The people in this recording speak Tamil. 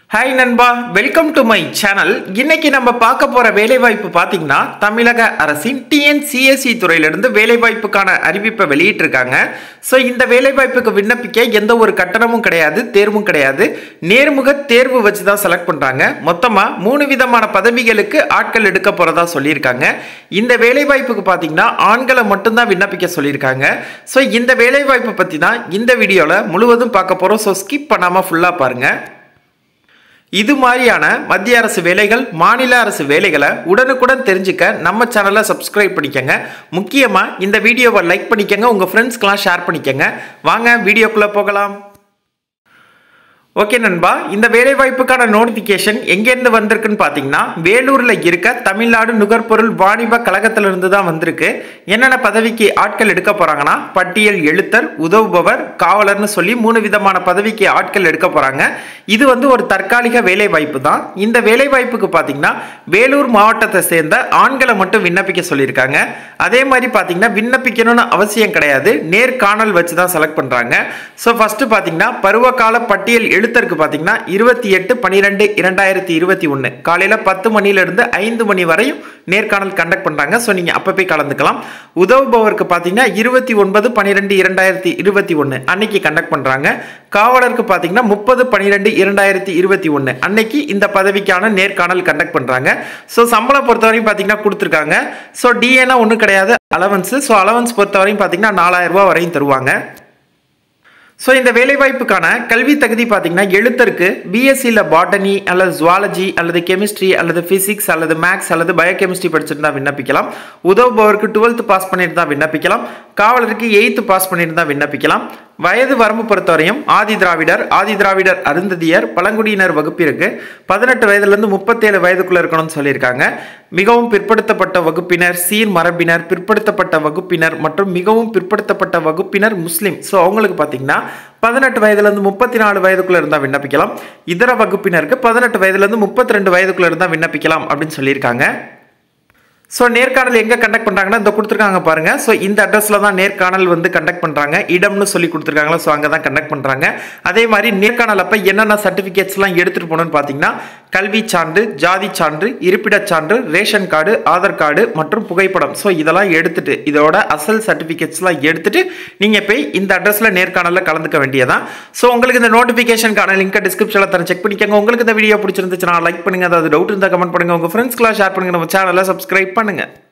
ஹாய் நண்பா வெல்கம் டு மை சேனல் இன்னைக்கு நம்ம பார்க்க போற வேலைவாய்ப்பு பார்த்தீங்கன்னா தமிழக அரசின் டிஎன்சிஎஸ்சி துறையிலிருந்து வேலைவாய்ப்புக்கான அறிவிப்பை வெளியிட்டிருக்காங்க ஸோ இந்த வேலைவாய்ப்புக்கு விண்ணப்பிக்க எந்த ஒரு கட்டணமும் கிடையாது தேர்வும் கிடையாது நேர்முக தேர்வு வச்சு தான் செலக்ட் பண்றாங்க மொத்தமாக மூணு விதமான பதவிகளுக்கு ஆட்கள் எடுக்க போறதா சொல்லியிருக்காங்க இந்த வேலைவாய்ப்புக்கு பார்த்தீங்கன்னா ஆண்களை மட்டும்தான் விண்ணப்பிக்க சொல்லியிருக்காங்க ஸோ இந்த வேலைவாய்ப்பை பற்றி தான் இந்த வீடியோவில் முழுவதும் பார்க்க போகிறோம் ஸோ ஸ்கிப் பண்ணாமல் ஃபுல்லாக பாருங்கள் இது மாதிரியான மத்திய அரசு வேலைகள் மாநில அரசு வேலைகளை உடனுக்குடன் தெரிஞ்சுக்க நம்ம சேனலை சப்ஸ்கிரைப் பண்ணிக்கங்க முக்கியமாக இந்த வீடியோவை லைக் பண்ணிக்கங்க உங்கள் ஃப்ரெண்ட்ஸ்க்கெலாம் ஷேர் பண்ணிக்கங்க வாங்க வீடியோக்குள்ளே போகலாம் ஓகே நண்பா இந்த வேலைவாய்ப்புக்கான நோட்டிஃபிகேஷன் எங்கேருந்து வந்திருக்குன்னு பார்த்தீங்கன்னா வேலூரில் இருக்க தமிழ்நாடு நுகர்பொருள் வாணிப கழகத்திலிருந்து தான் வந்திருக்கு என்னென்ன பதவிக்கு ஆட்கள் எடுக்க போகிறாங்கன்னா பட்டியல் எழுத்தர் உதவுபவர் காவலர்னு சொல்லி மூணு விதமான பதவிக்கு ஆட்கள் எடுக்க போகிறாங்க இது வந்து ஒரு தற்காலிக வேலைவாய்ப்பு தான் இந்த வேலைவாய்ப்புக்கு பார்த்தீங்கன்னா வேலூர் மாவட்டத்தை சேர்ந்த ஆண்களை மட்டும் விண்ணப்பிக்க சொல்லியிருக்காங்க அதே மாதிரி பார்த்தீங்கன்னா விண்ணப்பிக்கணும்னு அவசியம் கிடையாது நேர்காணல் வச்சு தான் செலக்ட் பண்ணுறாங்க ஸோ ஃபஸ்ட்டு பார்த்தீங்கன்னா பருவகால பட்டியல் எழுத்தருக்கு பார்த்தீங்கன்னா இருபத்தி எட்டு பன்னிரெண்டு இரண்டாயிரத்தி இருபத்தி ஒன்று காலையில் பத்து மணிலேருந்து ஐந்து மணி வரையும் நேர்காணல் கண்டக்ட் பண்ணுறாங்க ஸோ நீங்கள் அப்போ போய் கலந்துக்கலாம் உதவுபவருக்கு பார்த்தீங்கன்னா இருபத்தி ஒன்பது பன்னிரெண்டு இரண்டாயிரத்தி இருபத்தி ஒன்று அன்னைக்கு கண்டக்ட் பண்ணுறாங்க காவலருக்கு பார்த்தீங்கன்னா முப்பது பன்னிரெண்டு இரண்டாயிரத்தி இருபத்தி ஒன்று அன்னைக்கு இந்த பதவிக்கான நேர்காணல் கண்டக்ட் பண்ணுறாங்க ஸோ சம்பளம் பொறுத்தவரையும் பார்த்தீங்கன்னா கொடுத்துருக்காங்க ஸோ டிஏனா ஒன்றும் கிடையாது அலவன்ஸு ஸோ அலவன்ஸ் பொறுத்தவரையும் பார்த்தீங்கன்னா நாலாயிரம் ரூபா வரையும் தருவாங்க ஸோ இந்த வேலைவாய்ப்புக்கான கல்வி தகுதி பார்த்தீங்கன்னா எழுத்தருக்கு பிஎஸ்சியில் பாட்டனி அல்லது ஜுவாலஜி அல்லது கெமிஸ்ட்ரி அல்லது ஃபிசிக்ஸ் அல்லது மேக்ஸ் அல்லது பயோகெமிஸ்ட்ரி படிச்சுட்டு தான் விண்ணப்பிக்கலாம் உதவுபவருக்கு டுவெல்த்து பாஸ் பண்ணிட்டு தான் விண்ணப்பிக்கலாம் காவலருக்கு எயித்து பாஸ் பண்ணிட்டு தான் விண்ணப்பிக்கலாம் வயது வரம்பு பொறுத்தவரையும் ஆதி திராவிடர் ஆதி திராவிடர் அருந்ததியர் பழங்குடியினர் வகுப்பிற்கு பதினெட்டு வயதுலேருந்து முப்பத்தேழு வயதுக்குள்ளே இருக்கணும்னு சொல்லியிருக்காங்க மிகவும் பிற்படுத்தப்பட்ட வகுப்பினர் சீர் மரபினர் பிற்படுத்தப்பட்ட வகுப்பினர் மற்றும் மிகவும் பிற்படுத்தப்பட்ட வகுப்பினர் முஸ்லீம் ஸோ அவங்களுக்கு பார்த்தீங்கன்னா பதினெட்டு வயதுலேருந்து முப்பத்தி நாலு வயதுக்குள்ளே இருந்தால் விண்ணப்பிக்கலாம் இதர வகுப்பினருக்கு பதினெட்டு வயதுலேருந்து முப்பத்தி ரெண்டு வயதுக்குள்ளே இருந்தால் விண்ணப்பிக்கலாம் அப்படின்னு சொல்லியிருக்காங்க ஸோ நேர்காணல் எங்கே கண்டக்ட் பண்ணுறாங்கன்னா இந்த கொடுத்துருக்காங்க பாருங்கள் ஸோ இந்த அட்ரஸில் தான் நேர்காணல் வந்து கண்டக்ட் பண்ணுறாங்க இடம்னு சொல்லி கொடுத்துருக்காங்களா ஸோ அங்கே தான் கண்டக்ட் பண்ணுறாங்க அதே மாதிரி நேர்காணல் அப்போ என்னென்ன சர்டிஃபிகேட்ஸ்லாம் எடுத்துகிட்டு போகணும்னு பார்த்தீங்கன்னா கல்வி சான்று ஜாதி சான்று இருப்பிடச் சான்று ரேஷன் கார்டு ஆதார் கார்டு மற்றும் புகைப்படம் ஸோ இதெல்லாம் எடுத்துட்டு இதோட அசல் சர்டிஃபிகேட்ஸ்லாம் எடுத்துட்டு நீங்கள் போய் இந்த அட்ரஸில் நேர்காணலில் கலந்துக்க வேண்டியதான் ஸோ உங்களுக்கு இந்த நோட்டிஃபிகேஷனுக்கான லிங்க்கை டிஸ்கிரிப்ஷனில் தர செக் பண்ணிக்கோங்க உங்களுக்கு இந்த வீடியோ பிடிச்சிருந்துச்சுன்னா லைக் பண்ணுங்கள் அதாவது டவுட் இருந்தால் கமெண்ட் பண்ணுங்கள் உங்கள் ஃப்ரெண்ட்ஸ்க்குலாம் ஷேர் பண்ணுங்கள் நம்ம சேனலை சப்ஸ்கிரைப் பண்ணுங்கள்